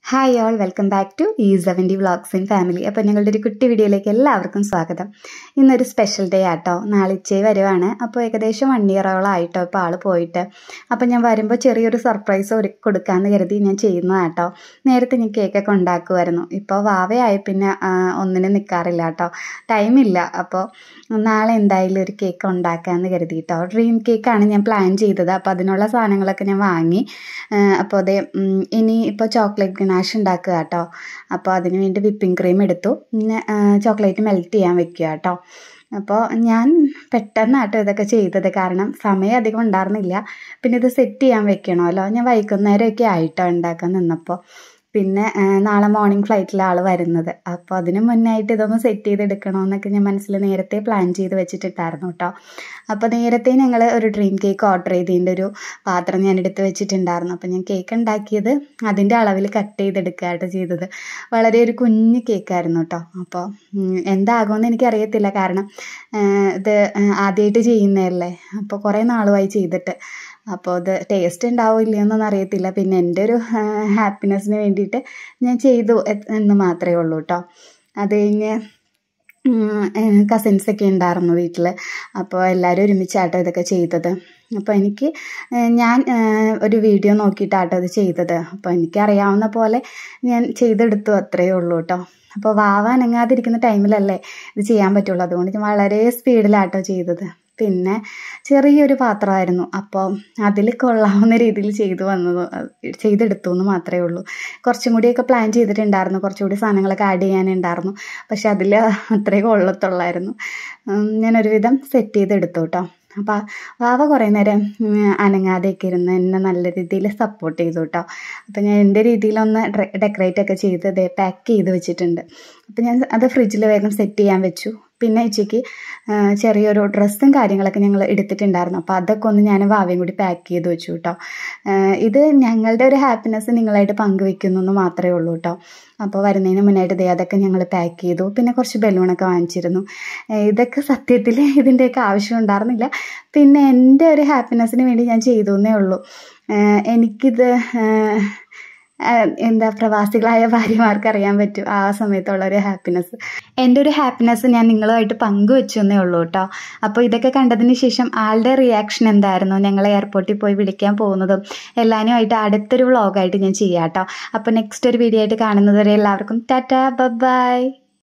hi all welcome back to ഈ seventy vlogs in family അപ്പോൾ ഞങ്ങളുടെ ഒരു കുട്ടി വീഡിയോയിലേക്ക് എല്ലാവർക്കും സ്വാഗതം ഇന്നൊരു സ്പെഷ്യൽ ഡേ ആട്ടോ നാളെ ഉച്ചയെ വരുവാണ് അപ്പോൾ ഏകദേശം വൺ ഇയറോളം ആയിട്ടോ ഇപ്പോൾ ആൾ പോയിട്ട് അപ്പോൾ ഞാൻ വരുമ്പോൾ ചെറിയൊരു സർപ്രൈസ് ഒരുക്കി കൊടുക്കാമെന്ന് കരുതി ഞാൻ ചെയ്യുന്നതാട്ടോ നേരത്തെ ഞാൻ കേക്കൊക്കെ ഉണ്ടാക്കുമായിരുന്നു ഇപ്പോൾ വാവയായി പിന്നെ ആ, ഒന്നിനും നിൽക്കാറില്ല കേട്ടോ ടൈമില്ല അപ്പോൾ നാളെ എന്തായാലും ഒരു കേക്ക് ഉണ്ടാക്കാമെന്ന് കരുതി കേട്ടോ ഡ്രീം കേക്കാണ് ഞാൻ പ്ലാൻ ചെയ്തത് അപ്പോൾ അതിനുള്ള സാധനങ്ങളൊക്കെ ഞാൻ വാങ്ങി ആ, അപ്പോൾ അതെ ഉം, ഇനി ഇപ്പോൾ ചോക്ലേറ്റ് ഗനാഷ് ഉണ്ടാക്കുക കേട്ടോ അപ്പോൾ അതിന് വേണ്ടി വിപ്പിംഗ് ക്രീം എടുത്തു പിന്നെ ചോക്ലേറ്റ് മെൽറ്റ് ചെയ്യാൻ വെക്കുക കേട്ടോ അപ്പോൾ ഞാൻ പെട്ടെന്നാട്ടോ ഇതൊക്കെ ചെയ്തത് കാരണം സമയം അധികം ഉണ്ടായിരുന്നില്ല പിന്നെ ഇത് സെറ്റ് ചെയ്യാൻ വെക്കണമല്ലോ ഞാൻ വൈകുന്നേരമൊക്കെ ആയിട്ടോ ഉണ്ടാക്കാൻ നിന്നപ്പോൾ പിന്നെ ആ, നാളെ മോർണിംഗ് ഫ്ലൈറ്റിൽ ആൾ വരുന്നത് അപ്പോൾ അതിന് മുന്നായിട്ട് ഇതൊന്ന് സെറ്റ് ചെയ്തെടുക്കണമെന്നൊക്കെ ഞാൻ മനസ്സിൽ നേരത്തെ പ്ലാൻ ചെയ്ത് വെച്ചിട്ടുണ്ടായിരുന്നു കേട്ടോ അപ്പോൾ നേരത്തെ ഞങ്ങൾ ഒരു ഡ്രീം കേക്ക് ഓർഡർ ചെയ്തതിൻ്റെ ഒരു പാത്രം ഞാൻ എടുത്ത് വെച്ചിട്ടുണ്ടായിരുന്നു അപ്പോൾ ഞാൻ കേക്ക് ഉണ്ടാക്കിയത് അതിൻ്റെ അളവിൽ കട്ട് ചെയ്തെടുക്കുകയായിട്ട് ചെയ്തത് വളരെ ഒരു കുഞ്ഞ് കേക്കായിരുന്നു കേട്ടോ അപ്പോൾ ഉം, എന്താകുമെന്ന് എനിക്കറിയത്തില്ല കാരണം ആ, ഇത് ആദ്യമായിട്ട് ചെയ്യുന്നതല്ലേ അപ്പോൾ കുറേ നാളുമായി ചെയ്തിട്ട് അപ്പോൾ അത് ടേസ്റ്റ് ഉണ്ടാവും ഇല്ലയെന്നൊന്നും അറിയത്തില്ല പിന്നെ എൻ്റെ ഒരു ഹാപ്പിനെസ്സിന് വേണ്ടിയിട്ട് ഞാൻ ചെയ്തു എ- എന്ന് മാത്രമേ ഉള്ളൂ കേട്ടോ അത് കഴിഞ്ഞ് കസിൻസൊക്കെ ഉണ്ടായിരുന്നു വീട്ടിൽ അപ്പോൾ എല്ലാവരും ഒരുമിച്ചാട്ടോ ഇതൊക്കെ ചെയ്തത് അപ്പോൾ എനിക്ക് ഏഹ്, ഞാൻ ഏഹ്, ഒരു വീഡിയോ നോക്കിയിട്ടാട്ടോ ഇത് ചെയ്തത് അപ്പോൾ എനിക്കറിയാവുന്ന പോലെ ഞാൻ ചെയ്തെടുത്തു അത്രയേ ഉള്ളൂ കേട്ടോ അപ്പോൾ വാവ അനങ്ങാതിരിക്കുന്ന ടൈമിലല്ലേ ഇത് ചെയ്യാൻ പറ്റുള്ളൂ അതുകൊണ്ട് ഞാൻ വളരെ സ്പീഡിലാട്ടോ ചെയ്തത് പിന്നെ ചെറിയൊരു പാത്രമായിരുന്നു അപ്പോൾ അതിൽ കൊള്ളാവുന്ന രീതിയിൽ ചെയ്തു വന്നത് ചെയ്തെടുത്തു എന്ന് മാത്രമേ ഉള്ളൂ കുറച്ചും കൂടിയൊക്കെ പ്ലാൻ ചെയ്തിട്ടുണ്ടായിരുന്നു കുറച്ചുകൂടി സാധനങ്ങളൊക്കെ ആഡ് ചെയ്യാനുണ്ടായിരുന്നു പക്ഷെ അതിൽ അത്രേ കൊള്ളത്തുള്ളായിരുന്നു ഉം, ഞാനൊരുവിധം സെറ്റ് ചെയ്തെടുത്തു കേട്ടോ അപ്പോൾ വാവ കുറേ നേരം ഉം, അനങ്ങാതെയൊക്കെ ഇരുന്ന് എന്നെ നല്ല രീതിയിൽ സപ്പോർട്ട് ചെയ്തു കേട്ടോ അപ്പോൾ ഞാൻ എൻ്റെ രീതിയിലൊന്ന് ഡെക്കറേറ്റ് ഒക്കെ ചെയ്ത് ദേ പാക്ക് ചെയ്ത് വെച്ചിട്ടുണ്ട് അപ്പോൾ ഞാൻ അത് ഫ്രിഡ്ജിൽ വേഗം സെറ്റ് ചെയ്യാൻ വെച്ചു പിന്നെ ഉച്ചയ്ക്ക് ആ, ചെറിയൊരു ഡ്രസ്സും കാര്യങ്ങളൊക്കെ ഞങ്ങൾ എടുത്തിട്ടുണ്ടായിരുന്നു അപ്പോൾ അതൊക്കെ ഒന്ന് ഞാൻ വാവയും കൂടി പാക്ക് ചെയ്ത് വെച്ചു കേട്ടോ ആ, ഇത് ഞങ്ങളുടെ ഒരു ഹാപ്പിനെസ് നിങ്ങളായിട്ട് പങ്കുവെക്കുന്നു എന്ന് മാത്രമേ ഉള്ളൂ കേട്ടോ അപ്പോൾ വരുന്നതിന് മുന്നായിട്ട് ദേ അതൊക്കെ ഞങ്ങൾ പാക്ക് ചെയ്തു പിന്നെ കുറച്ച് ബലൂണൊക്കെ വാങ്ങിച്ചിരുന്നു ഏ, ഇതൊക്കെ സത്യത്തിൽ ഇതിൻ്റെയൊക്കെ ആവശ്യം ഉണ്ടായിരുന്നില്ല പിന്നെ എൻ്റെ ഒരു ഹാപ്പിനെസ്സിന് വേണ്ടി ഞാൻ ചെയ്തു എന്നേ ഉള്ളൂ ഏ, എനിക്കിത് ഏ, ആ, എന്താ പ്രവാസികളായ ഭാര്യമാർക്ക് അറിയാൻ പറ്റും ആ സമയത്തുള്ള ഒരു ഹാപ്പിനെസ് എൻ്റെ ഒരു ഹാപ്പിനെസ് ഞാൻ നിങ്ങളുമായിട്ട് പങ്കുവെച്ചു എന്നേ ഉള്ളൂ കേട്ടോ അപ്പോൾ ഇതൊക്കെ കണ്ടതിന് ശേഷം ആളുടെ റിയാക്ഷൻ എന്തായിരുന്നു ഞങ്ങൾ എയർപോർട്ടിൽ പോയി വിളിക്കാൻ പോകുന്നതും എല്ലാവരുമായിട്ട് അടുത്തൊരു വ്ളോഗായിട്ട് ഞാൻ ചെയ്യാം കേട്ടോ അപ്പോൾ നെക്സ്റ്റ് ഒരു വീഡിയോ ആയിട്ട് കാണുന്നത് വരെ എല്ലാവർക്കും ടാറ്റാ ബൈ